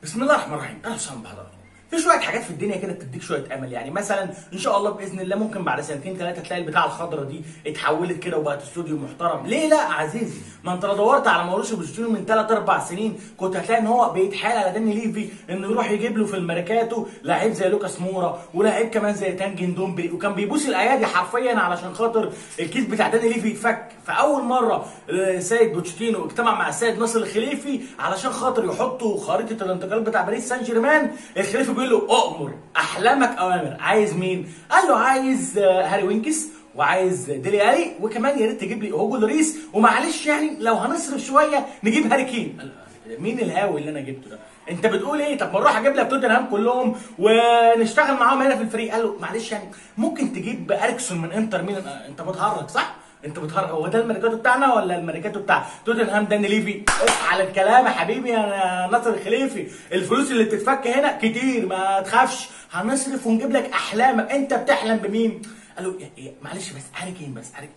بسم الله الرحمن الرحيم اهلا وسهلا بحضراتكم في شويه حاجات في الدنيا كده بتديك شويه امل يعني مثلا ان شاء الله باذن الله ممكن بعد سنتين ثلاثه تلاقي البتاعه الخضراء دي اتحولت كده وبقت استوديو محترم ليه لا عزيزي ما انت لو دورت على موريسيو بوستينو من ثلاث اربع سنين كنت هتلاقي ان هو بيتحايل على داني ليفي انه يروح يجيب له في الميركاتو لعيب زي لوكاس مورا ولاعيب كمان زي تانجن دومبلي وكان بيبوس الايادي حرفيا علشان خاطر الكيس بتاع داني ليفي يتفك فاول مره السيد بوتشيتينو اجتمع مع السيد ناصر الخليفي علشان خاطر يحطوا خريطه الانتقال بتاع باريس سان جيرمان الخليفي بيقول له اؤمر احلامك اوامر عايز مين قال له عايز آه، هاري وينكس وعايز ديلي الي وكمان يا ريت تجيب لي هوجو لوريس ومعلش يعني لو هنصرف شويه نجيب هاري كين قال له، مين الهاوي اللي انا جبته ده انت بتقول ايه طب ما نروح اجيب لك توتنهام كلهم ونشتغل معاهم هنا في الفريق قال له معلش يعني ممكن تجيب اريكسون من انتر ميلان آه، انت بتهرج صح انت بتهرج هو ده الميركاتو بتاعنا ولا الميركاتو بتاع توتنهام داني ليفي اصحى على الكلام يا حبيبي يا ناصر الخليفي الفلوس اللي بتتفك هنا كتير ما تخافش هنصرف ونجيب لك احلامك انت بتحلم بمين قال له يا- يا- معلش بس هاري كين بس هاري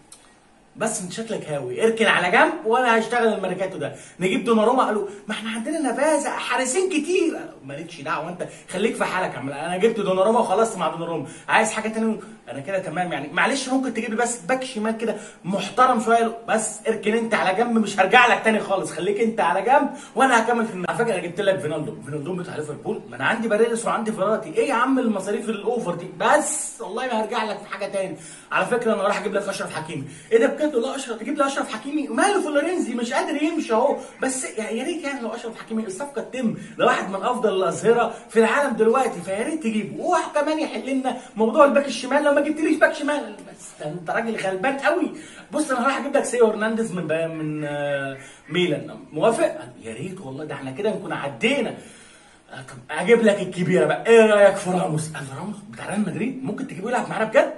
بس انت شكلك هاوي اركن على جنب وانا هشتغل الميركاتو ده نجيب دوناروما قالوا ما احنا عندنا نفاذه حارسين كتير قالوا مالكش دعوه انت خليك في حالك يا عم انا جبت دوناروما وخلصت مع دوناروما عايز حاجه تانية انا كده تمام يعني معلش ممكن تجيب لي بس باك شمال كده محترم شويه قالوا بس اركن انت على جنب مش هرجع لك تاني خالص خليك انت على جنب وانا هكمل في الم- على فكره انا جبت لك فينالدو فينالدو بتاع ليفربول ما انا عندي باريس وعندي فراتي ايه يا عم المصاريف الاوفر دي بس والله ما هرجع لك في حاجه تاني على فكره انا راح اجيب لك اشرف حكيمي ايه ده بجد لا اشرف تجيب لي اشرف حكيمي ماله فلورينزي مش قادر يمشي اهو بس يعني يا ريت يعني لو اشرف حكيمي الصفقه تتم ده واحد من افضل الاظهره في العالم دلوقتي فيا ريت تجيبه وواحد كمان يحل لنا موضوع الباك الشمال لو ما جبتليش باك شمال بس ده انت راجل غلبان قوي بص انا راح اجيب لك سيو هرنانديز من با- من آه، ميلان موافق قال يا ريت والله ده احنا كده نكون عدينا آه، طب اجيب لك الكبيره بقى ايه رايك في راموس قال راموس بتاع ريال مدريد ممكن تجيبه يلعب معانا بجد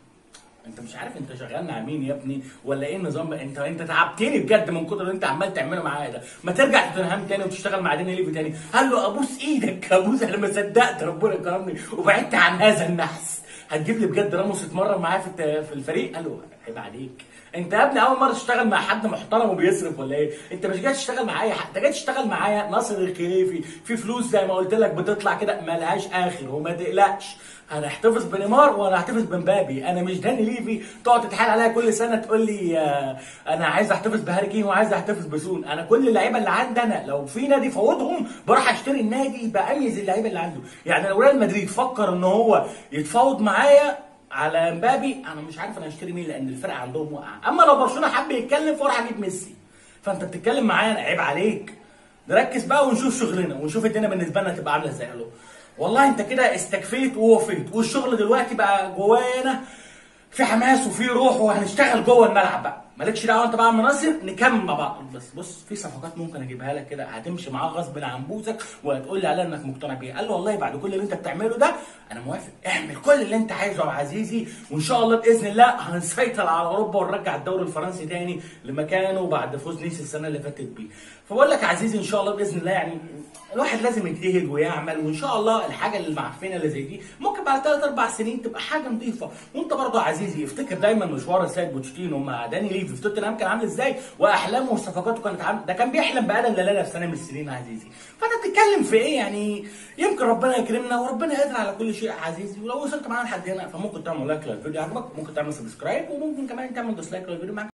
انت مش عارف انت شغال مع مين يا ابني ولا ايه النظام بقى انت انت تعبتني بجد من كتر اللي انت عمال تعمله معايا ده ما ترجع توتنهام تاني وتشتغل مع داني ليفي تاني قال له ابوس ايدك ابوس انا ما صدقت ربنا كرمني وبعدت عن هذا النحس هتجيب لي بجد راموس يتمرن معايا في الت- في الفريق قال له عيب عليك انت يا ابني اول مره تشتغل مع حد محترم وبيصرف ولا ايه انت مش جاي تشتغل مع اي حد انت جاي تشتغل معايا ناصر الخليفي في فلوس زي ما قلت لك بتطلع كده ملهاش اخر وما تقلقش هنحتفظ بنيمار وانا هحتفظ بمبابي انا مش داني ليفي تقعد تتحايل عليا كل سنه تقول لي آه، انا عايز احتفظ بهاري كين وعايز احتفظ بسون انا كل اللعيبه اللي عندي انا لو في نادي فوضهم بروح اشتري النادي باميز اللعيبه اللي عنده يعني لو ريال مدريد فكر ان هو يتفاوض معايا على مبابي انا مش عارف انا هشتري مين لان الفرقه عندهم واقعه اما لو برشلونه حب يتكلم فاروح اجيب ميسي فانت بتتكلم معايا أنا عيب عليك نركز بقى ونشوف شغلنا ونشوف الدنيا بالنسبه لنا تبقى عامله ازاي قالوا والله انت كده استكفيت ووفيت والشغل دلوقتي بقى جوانا في حماس وفي روح وهنشتغل جوه الملعب بقى مالكش دعوه انت بقى مناصر نكمل مع بعض بس بص في صفقات ممكن اجيبها لك كده هتمشي معاه غصب عن بوزك وهتقول لي عليها انك مقتنع بيها قال له والله بعد كل اللي انت بتعمله ده انا موافق اعمل كل اللي انت عايزه يا عزيزي وان شاء الله باذن الله هنسيطر على اوروبا ونرجع الدوري الفرنسي تاني لمكانه بعد فوز نيس السنه اللي فاتت بيه فبقول لك يا عزيزي ان شاء الله باذن الله يعني الواحد لازم يجتهد ويعمل وان شاء الله الحاجه اللي معفنه اللي زي دي ممكن بعد ثلاث اربع سنين تبقى حاجه نظيفه وانت برضه يا عزيزي افتكر دايما مشوار السيد بوتشيتينو مع داني ليفي في توتنهام كان عامل ازاي واحلامه وصفقاته كانت عامل ده كان بيحلم بادم للالا في سنه من السنين يا عزيزي فانت بتتكلم في ايه يعني يمكن ربنا يكرمنا وربنا قادر على كل شيء يا عزيزي ولو وصلت معانا لحد هنا فممكن تعمل لايك للفيديو عجبك ممكن تعمل سبسكرايب وممكن كمان تعمل ديسلايك للفيديو معاك